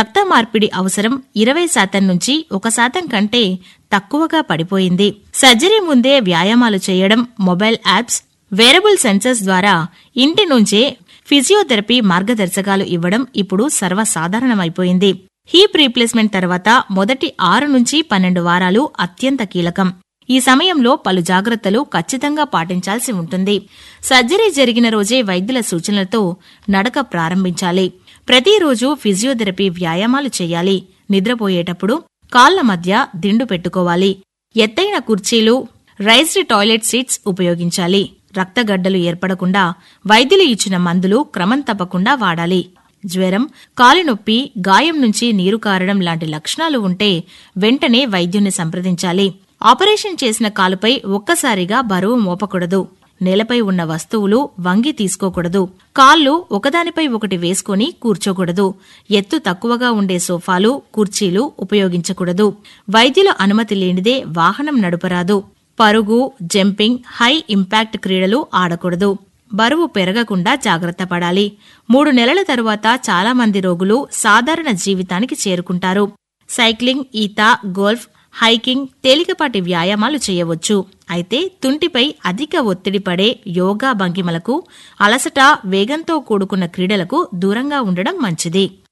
రక్త మార్పిడి అవసరం ఇరవై శాతం నుంచి ఒక శాతం కంటే తక్కువగా పడిపోయింది సర్జరీ ముందే వ్యాయామాలు చేయడం మొబైల్ యాప్స్ వేరబుల్ సెన్సర్స్ ద్వారా ఇంటి నుంచే ఫిజియోథెరపీ మార్గదర్శకాలు ఇవ్వడం ఇప్పుడు సర్వసాధారణమైపోయింది హీప్ రీప్లేస్మెంట్ తర్వాత మొదటి ఆరు నుంచి పన్నెండు వారాలు అత్యంత కీలకం ఈ సమయంలో పలు జాగ్రత్తలు ఖచ్చితంగా పాటించాల్సి ఉంటుంది సర్జరీ జరిగిన రోజే వైద్యుల సూచనలతో నడక ప్రారంభించాలి ప్రతిరోజు ఫిజియోథెరపీ వ్యాయామాలు చేయాలి నిద్రపోయేటప్పుడు కాళ్ల మధ్య దిండు పెట్టుకోవాలి ఎత్తైన కుర్చీలు రైజ్డ్ టాయిలెట్ సీట్స్ ఉపయోగించాలి రక్తగడ్డలు ఏర్పడకుండా వైద్యులు ఇచ్చిన మందులు క్రమం తప్పకుండా వాడాలి జ్వరం కాలినొప్పి గాయం నుంచి నీరు కారడం లాంటి లక్షణాలు ఉంటే వెంటనే వైద్యుని సంప్రదించాలి ఆపరేషన్ చేసిన కాలుపై ఒక్కసారిగా బరువు మోపకూడదు నేలపై ఉన్న వస్తువులు వంగి తీసుకోకూడదు కాళ్ళు ఒకదానిపై ఒకటి వేసుకుని కూర్చోకూడదు ఎత్తు తక్కువగా ఉండే సోఫాలు కుర్చీలు ఉపయోగించకూడదు వైద్యుల అనుమతి లేనిదే వాహనం నడుపరాదు పరుగు జంపింగ్ హై ఇంపాక్ట్ క్రీడలు ఆడకూడదు బరువు పెరగకుండా జాగ్రత్త పడాలి మూడు నెలల తరువాత చాలా మంది రోగులు సాధారణ జీవితానికి చేరుకుంటారు సైక్లింగ్ ఈత గోల్ఫ్ హైకింగ్ తేలికపాటి వ్యాయామాలు చేయవచ్చు అయితే తుంటిపై అధిక ఒత్తిడి పడే యోగా భంగిమలకు అలసట వేగంతో కూడుకున్న క్రీడలకు దూరంగా ఉండడం మంచిది